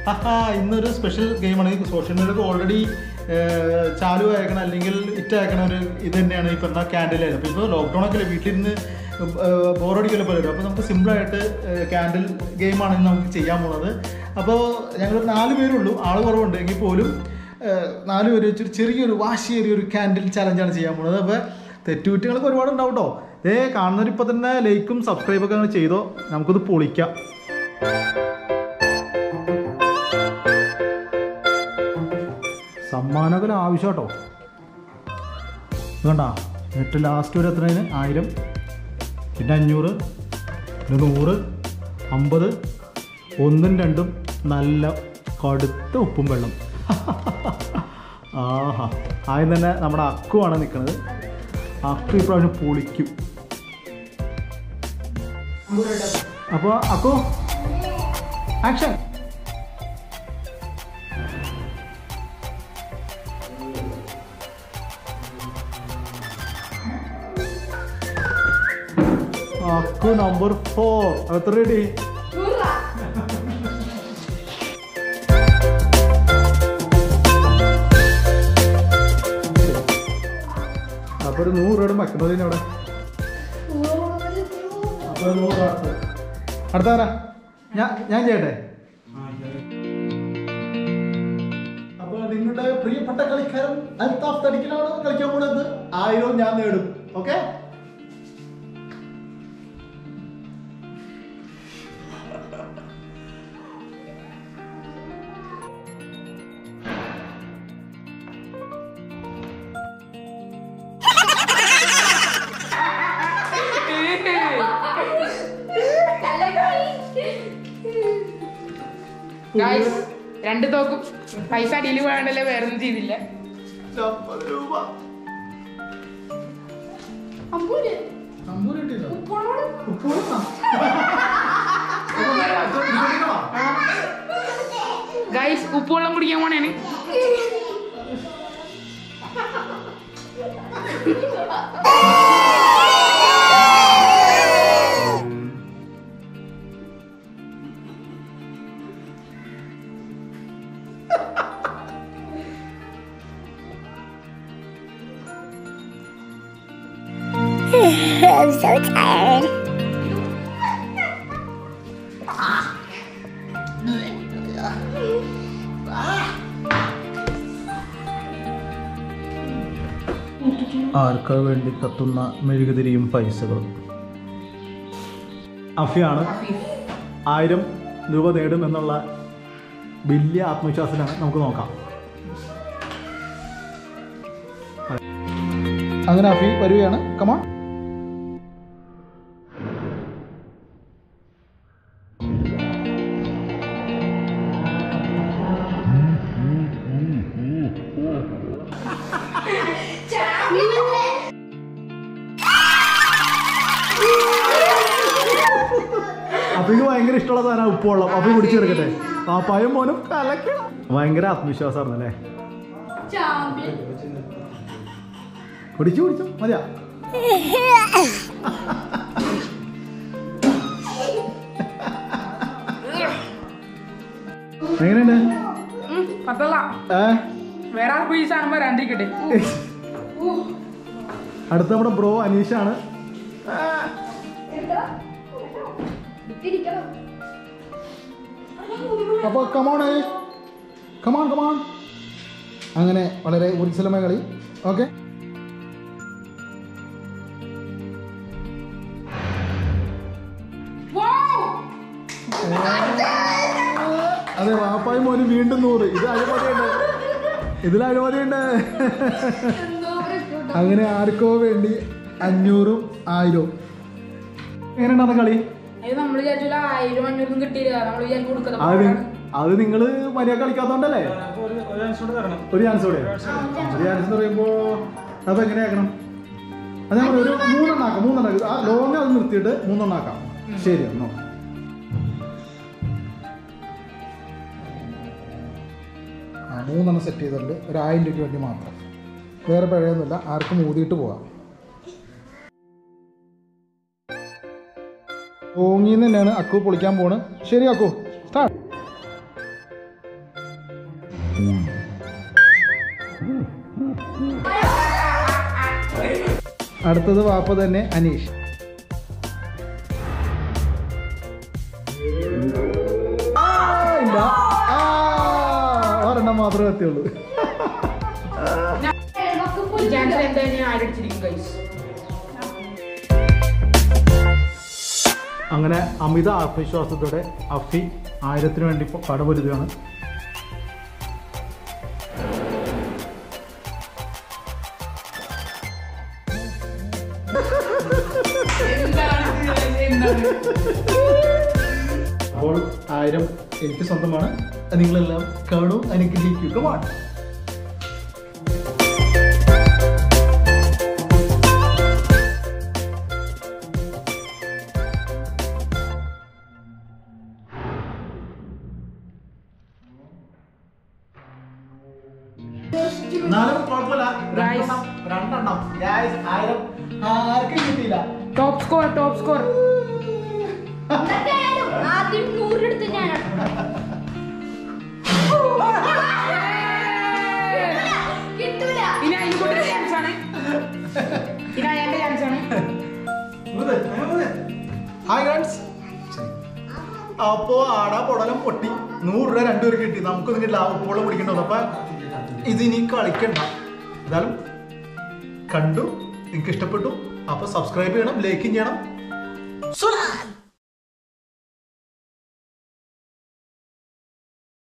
ആഹാ ഇന്നൊരു സ്പെഷ്യൽ ഗെയിമാണ് social മീഡിയക്ക് already ചാലു അയക്കണം അല്ലെങ്കിൽ ഇറ്റ് അയക്കണ ഒരു ഇത് തന്നെയാണ് ഈ പറഞ്ഞ ക്യാൻഡിൽ അപ്പോൾ ഇപ്പോൾ ലോക്ക്ഡൗൺ ഒക്കെ അല്ലേ വീട്ടിലിരുന്ന് ബോറടിക്കല്ലോ പലരും അപ്പോൾ നമുക്ക് സിമ്പിളായിട്ട് ക്യാൻഡിൽ ഗെയിമാണ് ഇന്ന് നമുക്ക് ചെയ്യാൻ പോകുന്നത് അപ്പോൾ ഞങ്ങൾ നാല് പേരുള്ളൂ ആൾ കുറവുണ്ട് എങ്കിൽ പോലും ഏഹ്, നാല് പേര് വെച്ചൊരു ചെറിയൊരു വാശിയേറിയ ഒരു ക്യാൻഡിൽ ചലഞ്ചാണ് ചെയ്യാൻ പോകുന്നത് അപ്പോൾ തെറ്റുകുറ്റികളൊക്കെ ഒരുപാട് ഉണ്ടാവും കേട്ടോ ഏ കാണുന്നവരിപ്പോൾ തന്നെ ലൈക്കും സബ്സ്ക്രൈബൊക്കെ അങ്ങനെ ചെയ്തോ നമുക്കത് പൊളിക്കാം സമ്മാനങ്ങൾ ആവശ്യം കേട്ടോ വേണ്ട ഏറ്റവും ലാസ്റ്റ് ഒരു എത്രയാണ് ആയിരം പിന്നെ അഞ്ഞൂറ് പിന്നെ നൂറ് അമ്പത് ഒന്നും രണ്ടും നല്ല കടുത്ത ഉപ്പും വെള്ളം ആഹാ ആദ്യം തന്നെ നമ്മുടെ അക്കുവാണ് നിൽക്കുന്നത് അക്കു ഇപ്രാവശ്യം പൊളിക്കും അപ്പോൾ Akku action Akku number four എത്ര റെഡി അപ്പൊ ഒരു നൂറ് രൂപയുടെ മക്കുന്നതിന് അവിടെ അപ്പൊ ഒരു നൂറ് രൂപ അടുത്ത്. അടുത്ത ആരാ ഞാൻ ഞാൻ ചെയ്യട്ടെ അപ്പൊ നിങ്ങളുടെ പ്രിയപ്പെട്ട കളിക്കാരൻ അൽത്താഫ് തടിക്കലാണ് കളിക്കാൻ പോകുന്നത് ആയിരം ഞാൻ നേടും ഓക്കെ ഗായ്സ് രണ്ട് തോക്കും പൈസ അടിയിൽ വേണ്ടല്ലേ വേറെ ഒന്നും ചെയ്തില്ല അമ്പത് രൂപ അമ്പൂര് അമ്പൂര് കിട്ടിയല്ലോ ഉപ്പോളോട് ഉപ്പുവെള്ളമാ? ഗായ്സ് ഉപ്പുവെള്ളം കുടിക്കാൻ പോണേന് I'm so tired. ആർക്കാ വേണ്ടി കത്തുന്ന മെഴുകുതിരിയും പൈസകളും അഫിയാണ് ആയിരം രൂപ നേടും എന്നുള്ള വലിയ ആത്മവിശ്വാസത്തിലാണ് നമുക്ക് നോക്കാം അങ്ങനെ അഫി വരികയാണ് കമാൺ അഫിക്ക് ഭയങ്കര ഇഷ്ടമുള്ള സാധനം ഉപ്പുവെള്ളം അഫി കുടിച്ചു കിടക്കട്ടെ പാപ്പായും മോനും കലക്കണം ഭയങ്കര ആത്മവിശ്വാസമായിരുന്നു അല്ലേ കുടിച്ചു കുടിച്ചു മതിയാ എങ്ങനെയുണ്ട് പത്തല്ല ഏ വേറെ ആർക്കും ഈ സാധനം വരാണ്ടിരിക്കട്ടെ അടുത്ത നമ്മുടെ ബ്രോ അനീഷാണ് അപ്പോൾ കമോൺ കമോൺ കമോൺ അങ്ങനെ വളരെ ഊർജ്ജലമായ കളി ഓക്കെ അതെ വാപ്പായും മോനും വീണ്ടും നൂറ് ഇത് അഴിമതിയുണ്ട് ഇതിൽ അഴിമതിയുണ്ട് അങ്ങനെ ആർക്കോ വേണ്ടി അഞ്ഞൂറും ആയിരവും എങ്ങനെയുണ്ടാണ് കളി ഇത് നമ്മൾ വിചാരിച്ചില്ല ആയിരം അഞ്ഞൂറൊന്നും കിട്ടിയില്ല നമ്മൾ വിചാരിച്ചു അത് കൊടുക്കുന്നത് നി- അത് നിങ്ങൾ മര്യാദ കളിക്കാത്തോണ്ടല്ലേ ഒരു ചാൻസ് കൂടെ ഒരു ചാൻസ് എന്ന് പറയുമ്പോ അപ്പൊ എങ്ങനെയാക്കണം അത് നമ്മൾ ഒരു മൂന്നെണ്ണം ആക്കാം മൂന്നെണ്ണം ആക്കാം. ആ ലോങ് അത് നിർത്തിയിട്ട് മൂന്നെണ്ണം ആക്കാം ശരി എന്നോ ആ മൂന്നെണ്ണം സെറ്റ് ചെയ്തിട്ടുണ്ട് ഒരു ആയിരം രൂപയ്ക്ക് വേണ്ടി മാത്രം വേറെ പഴയൊന്നുമില്ല ആർക്കും ഊതിയിട്ട് പോവാം ഓങ്ങിന്ന് തന്നെയാണ് അക്കു പൊളിക്കാൻ പോണ് ശരി അക്കു സ്റ്റാർട്ട് അടുത്തത് വാപ്പ തന്നെ അനീഷ് ആ, ഇല്ല ആ, ഒരെണ്ണം മാത്രമേ എത്തിയുള്ളൂ ചാൻസ് എന്താ ഞാൻ ആരടിച്ചിരിക്കും കൈസ് അങ്ങനെ അമിത ആത്മവിശ്വാസത്തോടെ അഫി ആയിരത്തിന് വേണ്ടി ഇപ്പോൾ കടപൊരുതുകയാണ് അപ്പോൾ ആയിരം എനിക്ക് സ്വന്തമാണ് നിങ്ങളെല്ലാം കാണൂ അനുഗ്രഹിക്കുക കമാണ് എന്നാലും കുഴപ്പമില്ല രണ്ടെണ്ണം രണ്ടെണ്ണം Guys, ആയിരം ആർക്കും കിട്ടിയില്ല ടോപ്പ് സ്കോർ ടോപ്പ് സ്കോർ ആദ്യം നൂറെടുത്ത് ഞാൻ കിട്ടൂല ഇനി അതിന് കൂടെ ചാൻസ് ആണ് ഇനി അയാളുടെ ചാൻസ് ആണ് ഹായ് ഗൈസ് അപ്പോ ആടാ പൊടലം പൊട്ടി നൂറ് രൂപ രണ്ടുപേർ കിട്ടി നമുക്കൊന്നും കിട്ടില്ല ഉപ്പോളം പിടിക്കണ്ടോ അപ്പൊ ഇത് ഇനി കളിക്കണ്ട എന്തായാലും കണ്ടു നിങ്ങൾക്ക് ഇഷ്ടപ്പെട്ടു അപ്പൊ സബ്സ്ക്രൈബ് ചെയ്യണം ലൈക്കും ചെയ്യണം സുരാജ്